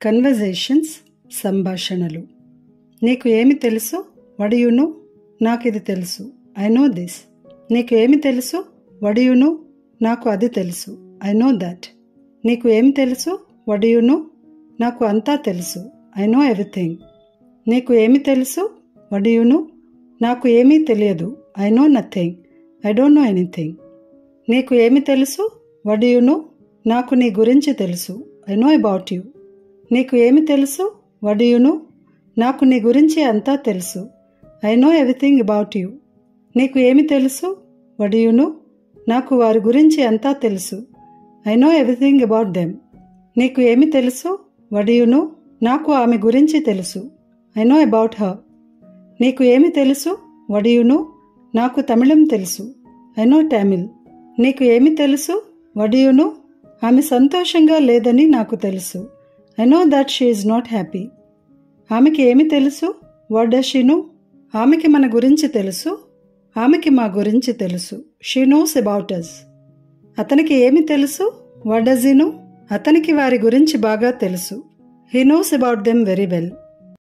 conversations సంభాషణలు నీకు ఏమి తెలుసు వడియును నాకు ఇది తెలుసు ఐ నో దిస్ నీకు ఏమి తెలుసు వడియును నాకు అది తెలుసు ఐ నో దట్ నీకు ఏమి తెలుసు వడియును నాకు అంతా తెలుసు ఐ నో ఎవ్రీథింగ్ నీకు ఏమి తెలుసు వడియును నాకు ఏమీ తెలియదు I know nothing I don't know anything నీకు ఏమి తెలుసు వడియును నాకు నీ గురించి తెలుసు ఐ నో అబౌట్ యూ నీకు ఏమి తెలుసు వడియును నాకు నీ గురించి అంతా తెలుసు I know everything about you నీకు ఏమి తెలుసు వడియును నాకు వారి గురించి అంతా తెలుసు I know everything about them నీకు ఏమి తెలుసు వడియును నాకు ఆమె గురించి తెలుసు ఐ నో అబౌట్ హర్ నీకు ఏమి తెలుసు వడియును నాకు తమిళం తెలుసు ఐ నో తమిళ్ నీకు ఏమి తెలుసు వడియును ఆమె సంతోషంగా లేదని నాకు తెలుసు I know that she is not happy ఆమెకి ఏమి తెలుసు వడ్డషిను ఆమెకి మన గురించి తెలుసు ఆమెకి మా గురించి తెలుసు షీ నోస్ అబౌట్ అస్ అతనికి ఏమి తెలుసు వడజిను అతనికి వారి గురించి బాగా తెలుసు he knows about them very well